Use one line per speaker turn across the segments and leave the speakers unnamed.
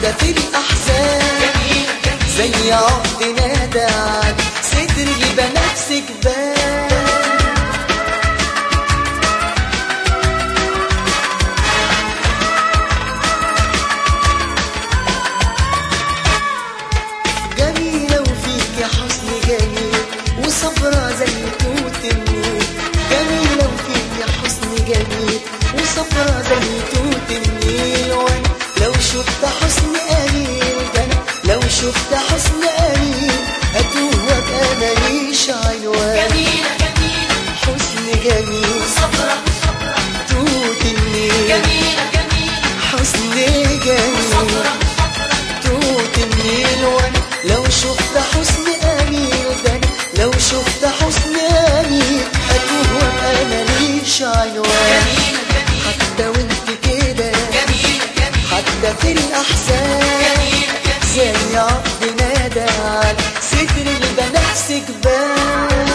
حتى في الأحزان زي عقد نادى عن صدر البنفسج بان جميلة وفيك يا حسن جميل وصبرة زي توت النيل جميلة وفيك يا حسن جميل وصبرة زي توت النيل وانا لو شفت حسن قليل ده انا لو شفت حسن قليل اتوه وابقى ماليش عنوان
جميلة جميلة
حسن جميل
صبرة صبرة
توت النيل
جميلة جميلة
حسن جميل
صبرة صبرة
توت النيل وانا لو شفت حسن قليل ده أنا لو شفت حسن قليل اتوه وابقى ماليش عنوان
جميلة جميلة
حتى وانت كده
جميلة جميلة
حتى في الاحزان
جميلة جميلة
زي عقد نادى على ستر البنفسج بان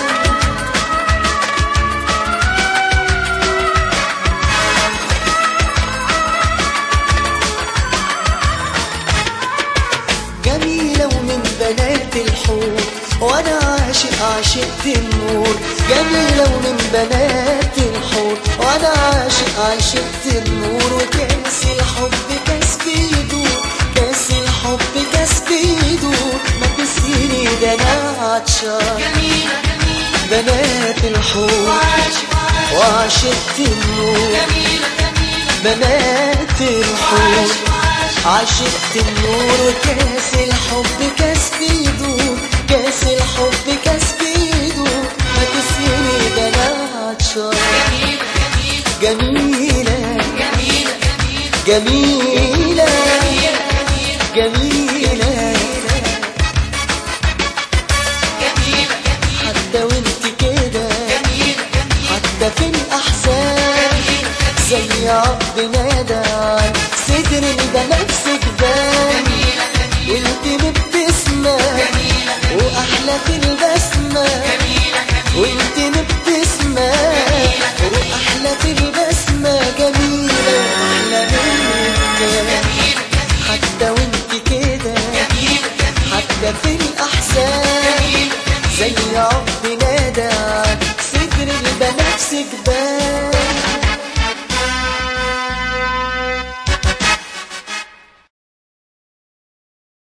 جميلة ومن بنات الحور وانا عاشق عاشقت النور جميلة ومن بنات الحور وانا عاشق عاشقت النور وكاس الحب كاس بيدور كاس الحب كاس بيدور ما تسيني ده انا عطشان
جميلة جميلة
بنات الحور
وعاش وعاش
وعاشقت النور
جميلة جميلة
بنات الحور
وعاش وعاش
عشقت النور وكاس الحب كاس بيدور كاس الحب كاس بيدور ما تسيني ده انا عطشان
جميلة جميلة
جميلة
جميلة
جميلة
جميلة جميلة
جميلة
جميلة جميلة
حتى وانت كده
جميلة جميلة
حتى في الأحزان زي عقد نادى عن صدر البنفسج بان وانت مبتسمة وأحلى في البسمة وانت مبتسمة وأحلى في البسمة جميلة وأحلى منك حتى وانت كده حتى في الأحزان زي عقد نادى عن صدر البنفسج بان